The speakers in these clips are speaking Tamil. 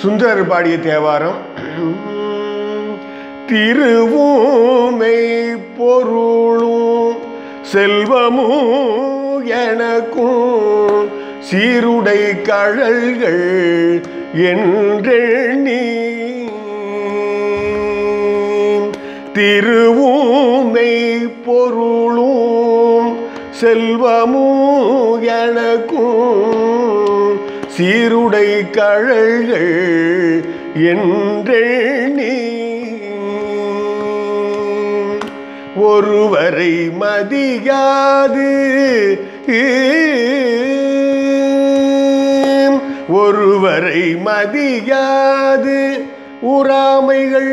சுந்தரர் பாடிய தேவாரம் திருவூமை பொருளும் செல்வமும் எனக்கும் சீருடை கழல்கள் என்றெண்ணி திருவூமை பொருளும் செல்வமும் எனக்கும் சீருடை கழல்கள் என்றெண்ணி ஒருவரை மதியாது ஒருவரை மதியாது உறாமைகள்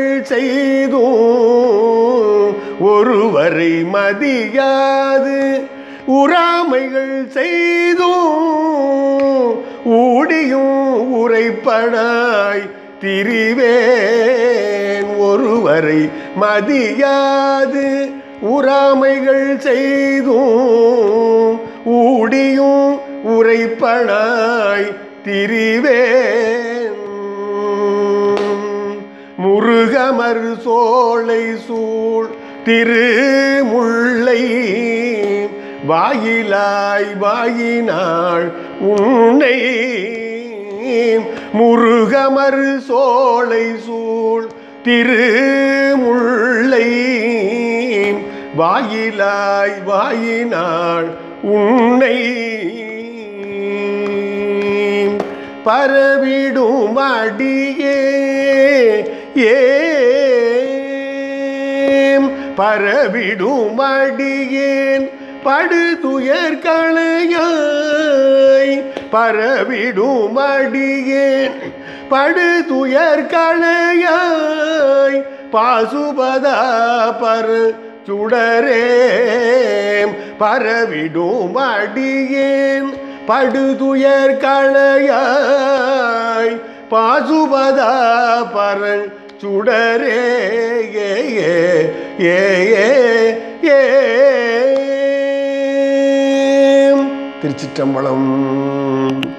செய்தோம் ஒருவரை மதியாது உறாமைகள் செய்தோம் ஊடியும் உரைப்படாய் திரிவேன் ஒருவரை மதியாது உறாமைகள் செய்தும் ஊடியும் உரைப்படாய் திரிவேன் முருகமர் சோலை சூழ் திருமுல்லை வாயிலாய் வாயினாள் உன்னை முருகமர் சோலை சூழ் திருமுல்லை வாயிலாய் வாயினாள் உன்னை பரவிடும் அடியே ஏம் பரவிடும் அடியேன் படுதுயர் களையாய் பரவிடும் அடியேன் படுதுயர் களையாய் பாசுபதா பரு சுடரேம் பரவிடும் அடியேன் படுதுயர் களையாய் பாசுபதா பரன் சுடரே ஏ ஏ ஏ ஏ ஏ திருச்சிற்றம்பலம்